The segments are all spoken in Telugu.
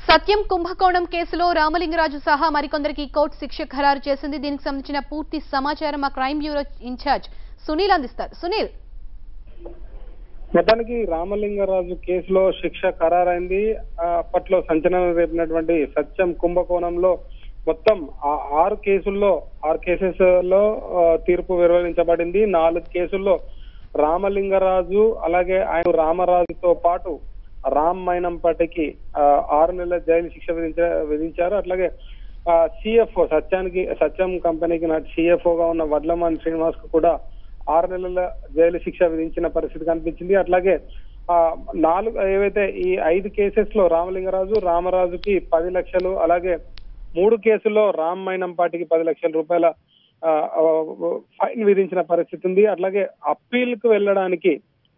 సత్యం కుంభకోణం కేసులో రామలింగరాజు సహా మరికొందరికి కోర్టు శిక్ష ఖరారు చేసింది దీనికి సంబంధించిన పూర్తి సమాచారం మా క్రైమ్ బ్యూరో ఇన్ఛార్జ్ సునీల్ అందిస్తారు సునీల్ మొత్తానికి రామలింగరాజు కేసులో శిక్ష ఖరారైంది ఆ, అప్పట్లో సంచలనం రేపినటువంటి సత్యం కుంభకోణంలో మొత్తం ఆ- ఆరు కేసుల్లో ఆరు కేసెస్ లో ఆ, తీర్పు వెలువరించబడింది నాలుగు కేసుల్లో రామలింగరాజు అలాగే ఆయన రామరాజుతో పాటు రామ్ మైనంపటికి ఆ, ఆరు నెలల జైలు శిక్ష విధించ విధించారు అట్లాగే సిఎఫ్ఓ సత్యానికి సత్యం కంపెనీకి నాటి CFO గా ఉన్న వడ్లమాన్ శ్రీనివాస్ కు కూడా ఆరు నెలల జైలు శిక్ష విధించిన పరిస్థితి కనిపించింది అట్లాగే ఆ నాలుగు ఏవైతే ఈ ఐదు కేసెస్ లో రామలింగరాజు రామరాజుకి పది లక్షలు అలాగే మూడు కేసుల్లో రామ్ మైనంపాటికి పది లక్షల రూపాయల ఆ, ఆ, ఫైన్ విధించిన పరిస్థితి ఉంది అట్లాగే అప్పీల్ కు వెళ్ళడానికి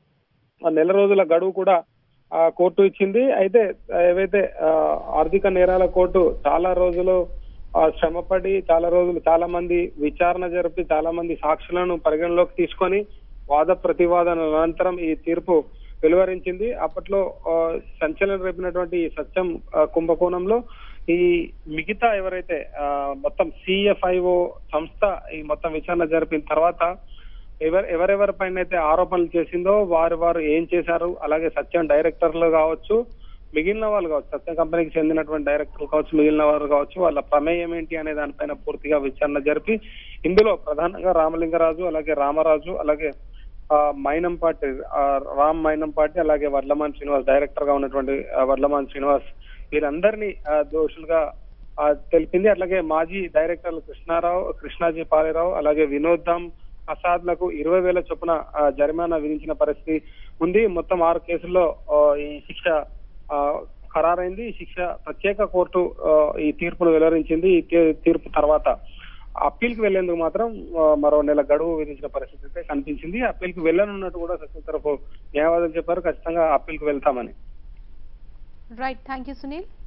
ఆ నెల రోజుల గడువు కూడా ఆ, కోర్టు ఇచ్చింది అయితే ఆ, ఏవైతే ఆ, ఆర్థిక నేరాల కోర్టు చాలా రోజులు ఆ, శ్రమపడి చాలా రోజులు చాలా మంది విచారణ జరిపి చాలా మంది సాక్షులను పరిగణలోకి తీసుకొని వాద ప్రతివాదన అనంతరం ఈ తీర్పు వెలువరించింది అప్పట్లో ఆ, సంచలనం రేపినటువంటి ఈ సత్యం ఆ, కుంభకోణంలో ఈ మిగతా ఎవరైతే ఆ, మొత్తం సిఎఫ్ఐఓ సంస్థ ఈ మొత్తం విచారణ జరిపిన తర్వాత ఎవరు ఎవరెవరి పైన అయితే ఆరోపణలు చేసిందో వారు వారు ఏం చేశారు అలాగే సత్యం డైరెక్టర్లు కావచ్చు మిగిలిన వాళ్ళు కావచ్చు సత్యం కంపెనీకి చెందినటువంటి డైరెక్టర్లు కావచ్చు మిగిలిన వారు కావచ్చు వాళ్ళ ప్రమేయం ఏంటి అనే దానిపైన పూర్తిగా విచారణ జరిపి ఇందులో ప్రధానంగా రామలింగరాజు అలాగే రామరాజు అలాగే ఆ, మైనంపాటి ఆ, రామ్ మైనంపాటి అలాగే వడ్లమాన్ శ్రీనివాస్ డైరెక్టర్ గా ఉన్నటువంటి ఆ, వడ్లమాన్ శ్రీనివాస్ వీరందరినీ ఆ, దోషులుగా ఆ, తెలిపింది అట్లాగే మాజీ డైరెక్టర్లు కృష్ణారావు కృష్ణాజీ పాలేరావు అలాగే వినోదం ప్రసాద్ లకు ఇరవై వేల చొప్పున ఆ, జరిమానా విధించిన పరిస్థితి ఉంది మొత్తం ఆరు కేసుల్లో ఆ, ఈ శిక్ష ఆ, ఖరారైంది ఈ శిక్ష ప్రత్యేక కోర్టు ఆ, ఈ తీర్పును వెలువరించింది ఈ తీ- తీర్పు తర్వాత అప్పీల్ కి వెళ్లేందుకు మాత్రం ఆ, మరో నెల గడువు విధించిన పరిస్థితి అయితే కనిపించింది అప్పీల్ కి వెళ్ళనున్నట్టు కూడా సచిన్ తరఫు న్యాయవాదులు చెప్పారు ఖచ్చితంగా అప్పీల్ కి వెళ్తామని రైట్ థ్యాంక్ యూ సునీల్